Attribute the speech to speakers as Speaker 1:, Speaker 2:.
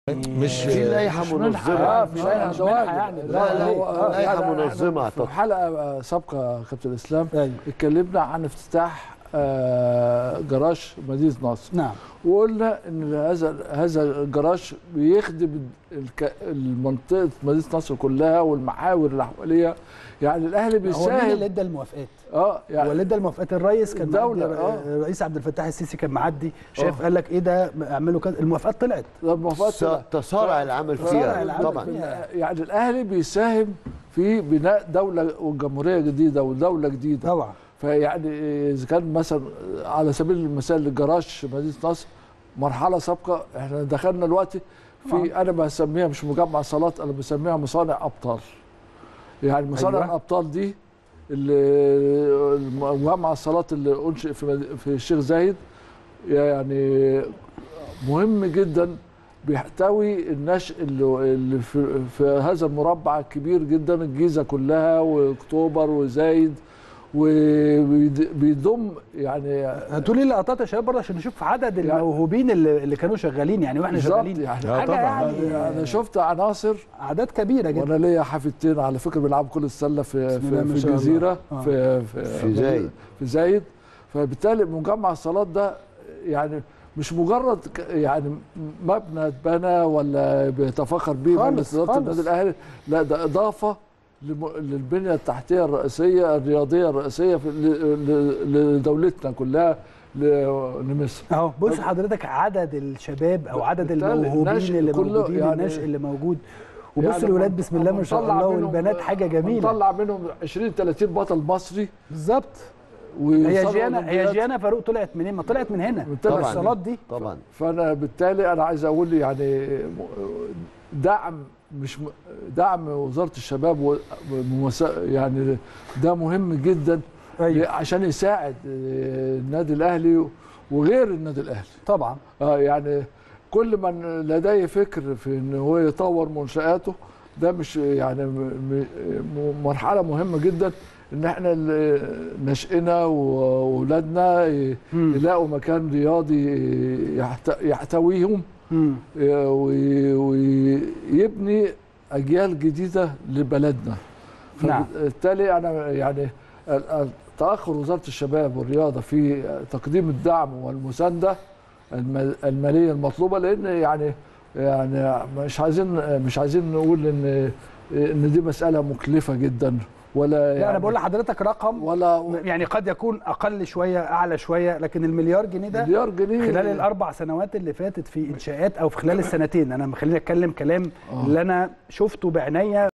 Speaker 1: مش
Speaker 2: في لائحه
Speaker 3: مش منحة
Speaker 2: منظمه
Speaker 3: آه،
Speaker 4: مش
Speaker 3: مش
Speaker 4: لائحة
Speaker 3: مش
Speaker 4: واجب.
Speaker 3: منحة يعني
Speaker 2: لا، لا،
Speaker 3: هو- آه،
Speaker 2: لائحة
Speaker 3: يعني إحنا
Speaker 2: منظمة
Speaker 3: في حلقة سابقة يا كابتن الإسلام
Speaker 4: ايوه
Speaker 3: اتكلمنا عن افتتاح آه، جراج مدينة نصر
Speaker 4: نعم
Speaker 3: وقلنا ان هذا هذا الجراج بيخدم الك- المنطقه مدينه نصر كلها والمحاور اللي حواليها يعني الاهلي
Speaker 4: هو مين اللي
Speaker 3: بيساهم
Speaker 4: ادى الموافقات؟
Speaker 3: اه
Speaker 4: هو
Speaker 3: يعني
Speaker 4: اللي ادى الموافقات الرئيس كان
Speaker 3: الدولة،
Speaker 4: معدي
Speaker 3: آه.
Speaker 4: الرئيس عبد الفتاح السيسي كان معدي شاف
Speaker 3: آه.
Speaker 4: قال لك ايه ده اعملوا كذا الموافقات طلعت
Speaker 3: الموافقات
Speaker 2: س- تسارع العمل
Speaker 4: تسارع
Speaker 2: فيها
Speaker 4: العمل
Speaker 2: طبعا
Speaker 4: فيها.
Speaker 3: يعني الاهلي بيساهم في بناء دوله وجمهوريه جديده ودوله جديده
Speaker 4: طبعا
Speaker 3: فيعني اذا كان مثلا على سبيل المثال الجراج مدينه نصر مرحله سابقه احنا دخلنا دلوقتي في انا بسميها مش مجمع صالات انا بسميها مصانع ابطال يعني مصانع
Speaker 4: أيوة.
Speaker 3: أيوة. الابطال دي اللي مجمع الصالات اللي انشئ في مد- في الشيخ زايد يعني مهم جدا بيحتوي النشء اللي, اللي في, في هذا المربع الكبير جدا الجيزه كلها واكتوبر وزايد وبيضم يعني
Speaker 4: هاتوا لي لقطات يا شباب برضه عشان نشوف عدد
Speaker 3: يعني-
Speaker 4: الموهوبين اللي, اللي كانوا شغالين يعني واحنا
Speaker 3: بالظبط
Speaker 4: شغالين
Speaker 3: يعني
Speaker 1: آه
Speaker 4: حاجه
Speaker 1: طبعاً.
Speaker 4: يعني
Speaker 3: انا شفت عناصر
Speaker 4: اعداد كبيره جدا
Speaker 3: وانا ليا حفيدتين على فكره بيلعبوا كره السله في
Speaker 4: بسم الله
Speaker 3: في,
Speaker 4: ما
Speaker 3: في
Speaker 4: شاء الله.
Speaker 3: الجزيره
Speaker 4: آه.
Speaker 3: في في,
Speaker 2: في زايد.
Speaker 3: في زايد فبالتالي مجمع الصالات ده يعني مش مجرد ك- يعني مبنى اتبنى ولا بيتفاخر بيه
Speaker 4: خالص،
Speaker 3: مجلس اداره
Speaker 4: خالص.
Speaker 3: النادي الاهلي لا ده اضافه لم- للبنيه التحتيه الرئيسيه الرياضيه الرئيسيه في ل- ل- لدولتنا كلها ل- لمصر
Speaker 4: اهو بص حضرتك عدد الشباب او عدد
Speaker 3: بالتالي
Speaker 4: الموهوبين
Speaker 3: النشء
Speaker 4: اللي
Speaker 3: كله
Speaker 4: موجودين
Speaker 3: يعني-
Speaker 4: النشء اللي موجود وبص
Speaker 3: يعني
Speaker 4: الولاد
Speaker 3: من-
Speaker 4: بسم الله ما شاء
Speaker 3: بنطلع
Speaker 4: الله
Speaker 3: منهم-
Speaker 4: والبنات حاجه جميله
Speaker 3: نطلع منهم 20 30 بطل مصري
Speaker 4: بالظبط هي
Speaker 3: ويوصلوا
Speaker 4: جيانا هي
Speaker 3: أولمبياد.
Speaker 4: جيانا فاروق طلعت منين؟ ما طلعت من هنا
Speaker 3: من
Speaker 4: طبعا
Speaker 3: طبعاً.
Speaker 4: الصالات دي
Speaker 2: طبعا
Speaker 3: فانا بالتالي انا عايز اقول يعني دعم مش م- دعم وزاره الشباب ومسا- يعني ده مهم جدا
Speaker 4: ايوه
Speaker 3: عشان يساعد آه، النادي الاهلي وغير النادي الاهلي
Speaker 4: طبعا
Speaker 3: اه يعني كل من لديه فكر في ان هو يطور منشاته ده مش يعني م- م- مرحله مهمه جدا ان احنا ال- نشئنا واولادنا ي-
Speaker 4: مم.
Speaker 3: يلاقوا مكان رياضي يحت- يحتويهم
Speaker 4: مم.
Speaker 3: وي- ويبني اجيال جديده لبلدنا
Speaker 4: نعم.
Speaker 3: فبالتالي انا يعني ال- ال- تاخر وزاره الشباب والرياضه في تقديم الدعم والمسانده الم- الماليه المطلوبه لان يعني يعني مش عايزين مش عايزين نقول ان ان دي مساله مكلفه جدا ولا
Speaker 4: لا انا بقول لحضرتك رقم
Speaker 3: ولا
Speaker 4: يعني قد يكون اقل شويه اعلى شويه لكن المليار جنيه ده
Speaker 3: مليار جنيه
Speaker 4: خلال الاربع سنوات اللي فاتت في انشاءات او في خلال السنتين انا خليني اتكلم كلام
Speaker 3: آه.
Speaker 4: اللي انا شفته بعينيا